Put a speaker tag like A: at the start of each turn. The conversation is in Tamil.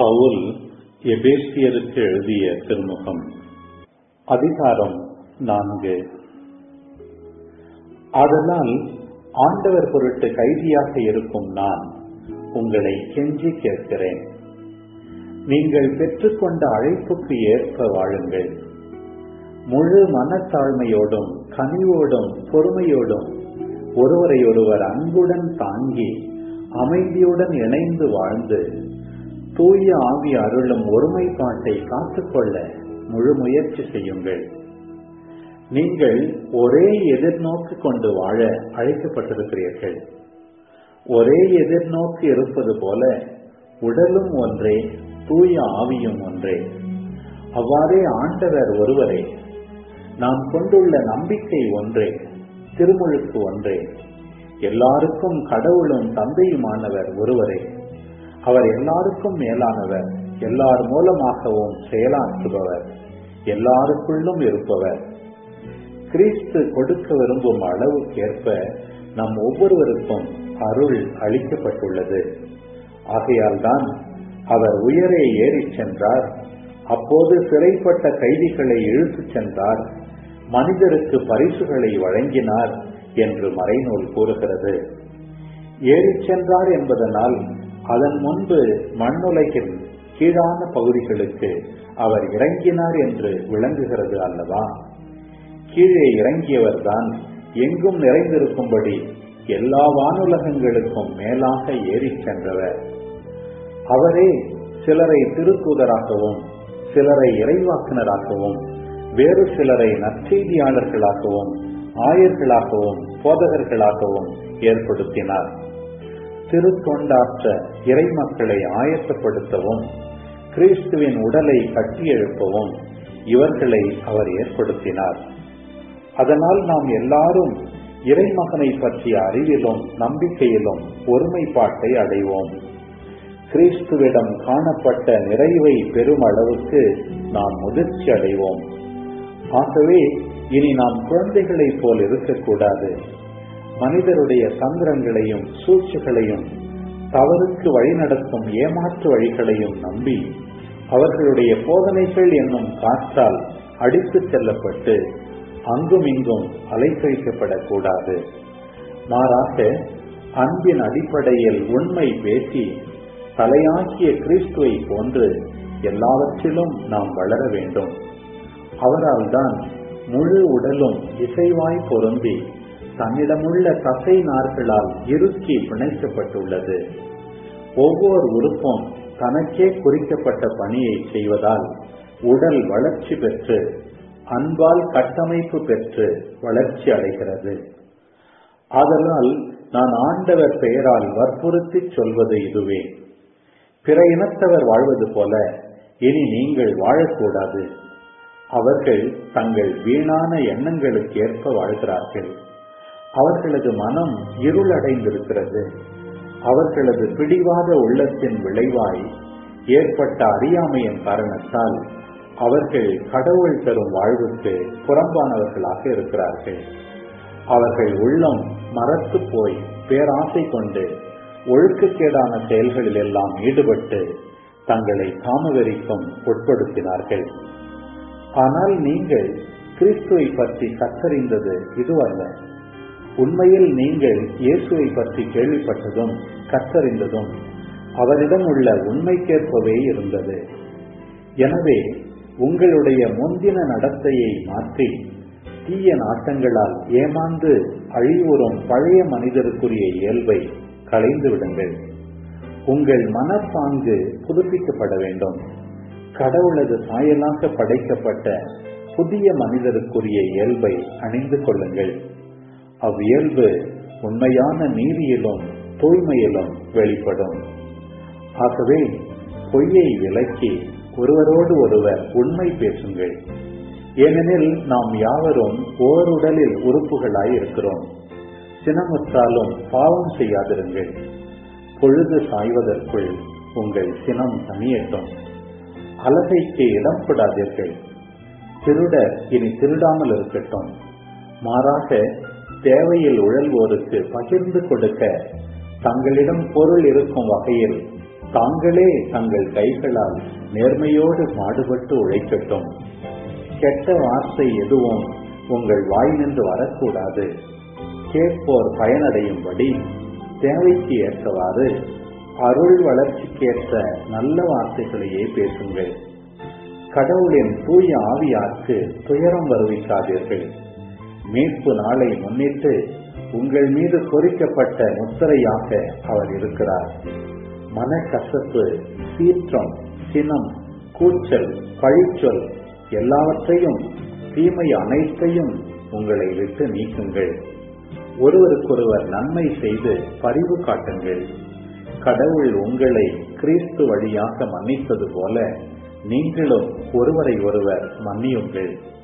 A: பவுல் எபேசியருக்கு எழுதிய திருமுகம் அதிகாரம் நான்கு ஆதலால் ஆண்டவர் பொருட்டு கைதியாக இருக்கும் நான் உங்களை கெஞ்சி கேட்கிறேன் நீங்கள் பெற்றுக்கொண்ட அழைப்புக்கு ஏற்ப வாழுங்கள் முழு மனத்தாழ்மையோடும் கனிவோடும் பொறுமையோடும் ஒருவரையொருவர் அன்புடன் தாங்கி அமைதியுடன் இணைந்து வாழ்ந்து தூய ஆவி அருளும் ஒருமைப்பாட்டை காத்துக்கொள்ள முழு முயற்சி செய்யுங்கள் நீங்கள் ஒரே எதிர்நோக்கு கொண்டு வாழ அழைக்கப்பட்டிருக்கிறீர்கள் ஒரே எதிர்நோக்கு இருப்பது போல உடலும் ஒன்றே தூய ஆவியும் ஒன்றே அவ்வாறே ஆண்டவர் ஒருவரே நாம் கொண்டுள்ள நம்பிக்கை ஒன்றே திருமுழுக்கு ஒன்றே எல்லாருக்கும் கடவுளும் தந்தையுமானவர் ஒருவரே அவர் எல்லாருக்கும் மேலானவர் எல்லார் மூலமாகவும் செயலாற்றுபவர் எல்லாருக்குள்ளும் இருப்பவர் கிறிஸ்து கொடுக்க விரும்பும் அளவுக்கேற்ப நம் ஒவ்வொருவருக்கும் அருள் அளிக்கப்பட்டுள்ளது ஆகையால் தான் அவர் உயரே ஏறிச் சென்றார் அப்போது சிறைப்பட்ட கைதிகளை இழுத்துச் சென்றார் மனிதருக்கு பரிசுகளை வழங்கினார் என்று மறைநூல் கூறுகிறது ஏறிச் சென்றார் என்பதனால் அதன் முன்பு மண்ணுலகின் கீழான பகுதிகளுக்கு அவர் இறங்கினார் என்று விளங்குகிறது அல்லவா கீழே இறங்கியவர்தான் எங்கும் நிறைந்திருக்கும்படி எல்லா வானுலகங்களுக்கும் மேலாக ஏறிச் சென்றவர் அவரே சிலரை திருத்தூதராகவும் சிலரை இறைவாக்கினராகவும் வேறு சிலரை நற்செய்தியாளர்களாகவும் ஆயர்களாகவும் போதகர்களாகவும் ஏற்படுத்தினார் திருத்தொண்டாற்ற இறை மக்களை ஆயத்தப்படுத்தவும் கிறிஸ்துவின் உடலை கட்டியெழுப்பவும் இவர்களை அவர் ஏற்படுத்தினார் அதனால் நாம் எல்லாரும் இறைமகனை பற்றிய அறிவிலும் நம்பிக்கையிலும் ஒருமைப்பாட்டை அடைவோம் கிறிஸ்துவிடம் காணப்பட்ட நிறைவை பெறும் அளவுக்கு நாம் முதிர்ச்சி அடைவோம் ஆகவே இனி நாம் குழந்தைகளைப் போல் இருக்கக்கூடாது மனிதருடைய தந்திரங்களையும் சூழ்ச்சிகளையும் தவறுக்கு வழிநடத்தும் ஏமாற்று வழிகளையும் நம்பி அவர்களுடைய போதனைகள் என்னும் காற்றால் அடித்துச் செல்லப்பட்டு அங்கும் இங்கும் அலைக்கழிக்கப்படக்கூடாது மாறாக அன்பின் அடிப்படையில் உண்மை பேசி தலையாக்கிய கிறிஸ்துவை போன்று எல்லாவற்றிலும் நாம் வளர வேண்டும் அவரால் தான் முழு உடலும் இசைவாய் பொருந்தி தன்னிடமுள்ள தசை நார்களால் இறுக்கி பிணைக்கப்பட்டுள்ளது ஒவ்வொரு உறுப்பும் தனக்கே குறிக்கப்பட்ட பணியை செய்வதால் உடல் வளர்ச்சி பெற்று அன்பால் கட்டமைப்பு பெற்று வளர்ச்சி அடைகிறது ஆதலால் நான் ஆண்டவர் பெயரால் வற்புறுத்தி சொல்வது இதுவே பிற இனத்தவர் வாழ்வது போல இனி நீங்கள் வாழக்கூடாது அவர்கள் தங்கள் வீணான எண்ணங்களுக்கு ஏற்ப வாழ்கிறார்கள் அவர்களது மனம் இருளடைந்திருக்கிறது அவர்களது பிடிவாத உள்ளத்தின் விளைவாய் ஏற்பட்ட அறியாமையின் காரணத்தால் அவர்கள் கடவுள் தரும் வாழ்வுக்கு புறம்பானவர்களாக இருக்கிறார்கள் அவர்கள் உள்ளம் மறத்து போய் பேராசை கொண்டு ஒழுக்கக்கேடான செயல்களில் எல்லாம் ஈடுபட்டு தங்களை காமவெறிக்கும் உட்படுத்தினார்கள் ஆனால் நீங்கள் கிறிஸ்துவை பற்றி கத்தறிந்தது இதுவல்ல உண்மையில் நீங்கள் இயேசுவை பற்றி கேள்விப்பட்டதும் கத்தறிந்ததும் அவரிடம் உள்ள உண்மைக்கேற்பவே இருந்தது எனவே உங்களுடைய முந்தின நடத்தையை மாற்றி தீய நாட்டங்களால் ஏமாந்து அழிவுறும் பழைய மனிதருக்குரிய இயல்பை களைந்து விடுங்கள் உங்கள் மனப்பாங்கு புதுப்பிக்கப்பட வேண்டும் கடவுளது சாயலாக படைக்கப்பட்ட புதிய மனிதருக்குரிய இயல்பை அணிந்து கொள்ளுங்கள் அவ்வியல்பு உண்மையான நீதியிலும் தூய்மையிலும் வெளிப்படும் ஆகவே பொய்யை விலக்கி ஒருவரோடு ஒருவர் உண்மை பேசுங்கள் ஏனெனில் நாம் யாவரும் ஓருடலில் உறுப்புகளாய் இருக்கிறோம் சினமுற்றாலும் பாவம் செய்யாதிருங்கள் பொழுது சாய்வதற்குள் உங்கள் சினம் தனியட்டும் அலகைக்கு இடம் கொடாதீர்கள் திருடர் இனி திருடாமல் இருக்கட்டும் மாறாக தேவையில் உழல்வோருக்கு பகிர்ந்து கொடுக்க தங்களிடம் பொருள் இருக்கும் வகையில் தாங்களே தங்கள் கைகளால் நேர்மையோடு மாடுபட்டு உழைக்கட்டும் கெட்ட வார்த்தை எதுவும் உங்கள் வாய் நின்று வரக்கூடாது கேட்போர் பயனடையும்படி தேவைக்கு ஏற்றவாறு அருள் வளர்ச்சிக்கேற்ற நல்ல வார்த்தைகளையே பேசுங்கள் கடவுளின் தூய ஆவியாருக்கு துயரம் வருவிக்காதீர்கள் மீட்பு நாளை முன்னிட்டு உங்கள் மீது பொறிக்கப்பட்ட முத்திரையாக அவர் இருக்கிறார் மனக்கசப்பு சீற்றம் சினம் கூச்சல் பழிச்சொல் எல்லாவற்றையும் தீமை அனைத்தையும் உங்களை விட்டு நீக்குங்கள் ஒருவருக்கொருவர் நன்மை செய்து பரிவு காட்டுங்கள் கடவுள் உங்களை கிறிஸ்து வழியாக மன்னித்தது போல நீங்களும் ஒருவரை ஒருவர் மன்னியுங்கள்